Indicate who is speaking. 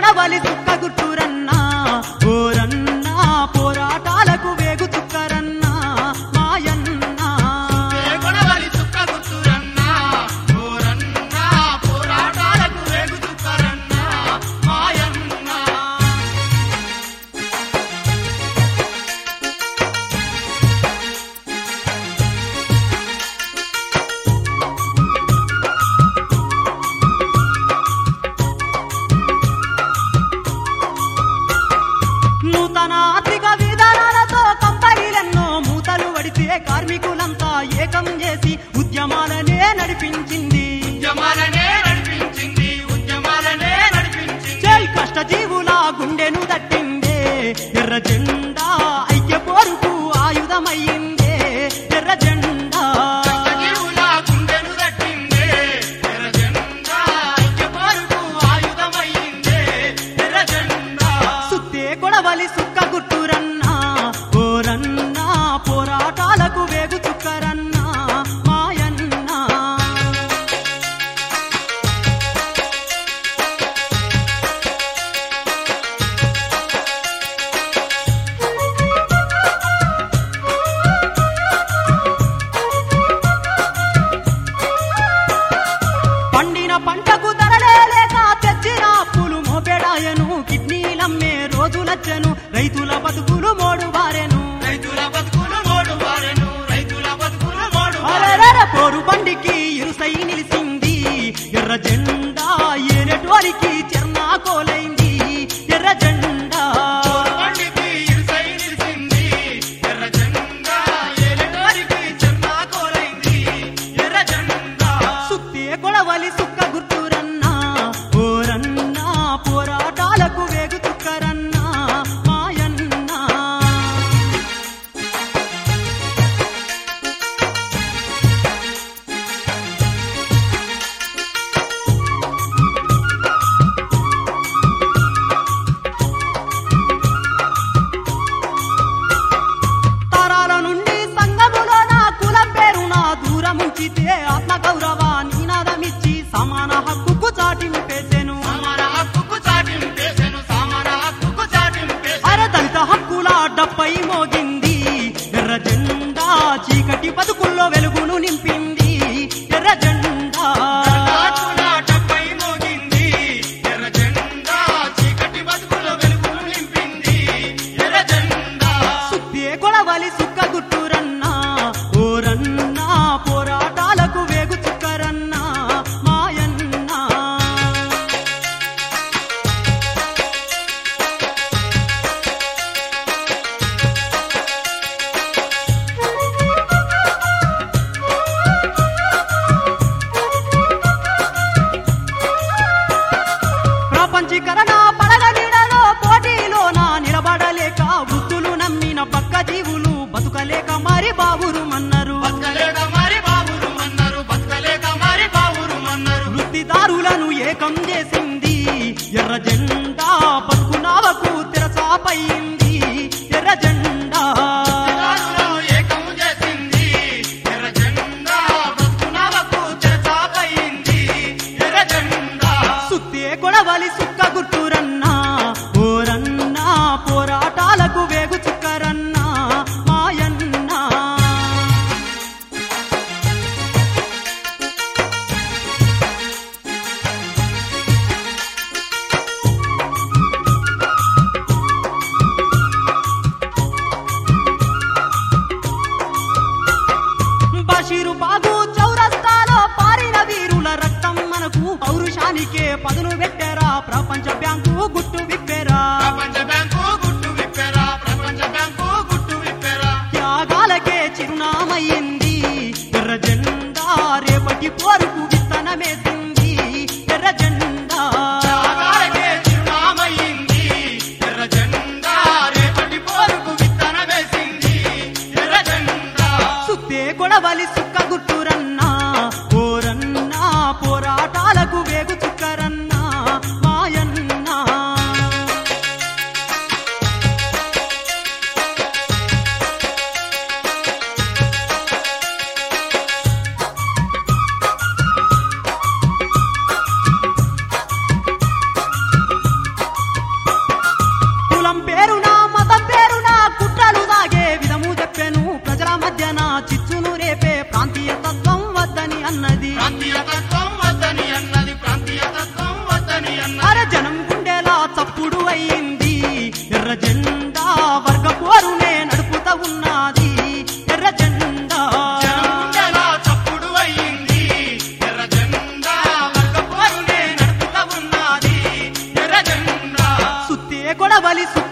Speaker 1: కొడవలి సుక్క గుట్టురన్నా ఓరన్నా పోరాటాలకు వేగు చుక్కరన్నా మాయన్నా
Speaker 2: కొడవలి సుక్క గుర్తురన్నా ఓరన్నా పోరాటాలకు వేగుచుక్కరన్నా మాయన్నా
Speaker 1: నూతన ఆర్థిక విధానాలతో కంపెనీలెన్నో మూతలు వడితే కార్మికులంతా ఏకం చేసి ఉద్యమాలనే నడిపించింది
Speaker 2: ఉద్యమాలనే నడిపించింది ఉద్యమాలనే నడిపించింది
Speaker 1: జై కష్టజీవుల గుండెను తట్టిందే ఎర్ర జెండా ఐక్య పోరుకు ఆయుధమయ్యిందే ఎర్ర జెండా
Speaker 2: కష్టజీవుల గుండెను తట్టిందే ఎర్ర జెండా ఐక్య పోరుకు ఆయుధమయ్యిందే ఎర్ర జెండా
Speaker 1: సుత్తే కొడవలి సుక్క గుట్టురన్నా ఓరన్నా పోరాటాలకు వేగు చుక్కరన్నా మాయన్నా పండిన పంటకు ధరలే లేక తెచ్చిన అప్పులు మోపెడాయను కిడ్నీలమ్మే రోజులచ్చను రైతుల బతుకులు మోడు బారెను
Speaker 2: రైతుల బతుకులు మోడు వారెను రైతుల బతుకులు మోడు
Speaker 1: అరెరెర పోరు బండికి ఇరుసై నిలిసింది ఎర్ర జెండా ఏనెటోరికి చెర్నాకోలైంది ఎర్ర జెండా
Speaker 2: బండికి ఇరుసై నిలిచింది ఎర్ర జెండా ఏలినారికి చెన్నాకోలైంది ఎర్ర జెండా
Speaker 1: సుత్తే కొడవలి సుక్క గుర్తురన్నా ఓరన్నా పోరాటాలకు వేగు చుక్కరన్నా మాయన్నా తరాల నుండి సంఘములో నా కులం పేరు నా దూరముంచితే ఆత్మ గౌరవ నినాదమిచ్చి సమాన హక్కుకు చాటింపేసెను
Speaker 2: సమాన హక్కుకు చాటింపేసెను సమాన హక్కుకు చాటింపేసెను
Speaker 1: అర దళిత హక్కుల డప్పై మోగింది ఎర్ర జెండా చీకటి బతుకుల్లో వెలుగును నింపింది ఎర్ర జెండా
Speaker 2: హక్కుల డబ్బై మోగింది ఎర్ర జెండా చీకటి బతుకుల వెలుగులు నింపింది ఎర్ర జెండా
Speaker 1: సుత్తే కొడవలి సుక్క గుట్టురన్నా ఓరన్నా పోరాటాలకు వేగు చుక్కరన్నా మాయన్నా ప్రపంచీకరణ పడగ నీడలో పోటీలో నా నిలబడలేక వృత్తులు నమ్మిన పక్క జీవులు బతుకలేక మరి బాబురు మన్నరు
Speaker 2: బతకలేక మరి బావురు మన్నారు బతకలేక మరి బావురు మన్నారు
Speaker 1: వృత్తిదారులను ఏకం చేసింది ఎర్ర జెండా బతుకునావకు తెరచాపయింది ఎర్ర జెండా
Speaker 2: దారులను ఏకము చేసింది ఎర్ర జెండా బతుకునవకు చెరచాపయింది ఎర్ర జెండా
Speaker 1: సుత్తే కొడవలి సుక్క గుట్టురన్నా ఓరన్నా పోరాటాలకు వేగు చుక్కరన్నా మాయన్నా బషీరు బాగు చౌరస్తాలో పారిన వీరుల రక్తం మనకు పౌరుషానికే పదును పెట్టారా ప్రపంచ బ్యాంకు గుట్టు విప్పారా
Speaker 2: ప్రపంచ బ్యాంకు గుట్టు విప్పెరా ప్రపంచ బ్యాంకు గుట్టు విప్పెరా
Speaker 1: త్యాగాలకే చిరునామయ్యింది ఎర్ర జెండా రేపటి పోరుకు విత్తనమేసింది ఎర్ర జెండా
Speaker 2: త్యాగాలకే చిరునామయ్యింది ఎర్ర జెండా రేపటి పోరుకు విత్తన వేసింది ఎర్ర జెండా
Speaker 1: సుత్తే కొడవలి సుక్క గుట్టురన్నా ఓరన్నా పోరాటాలకు వేగు చుక్కరన్నా మాయన్నా కావాలి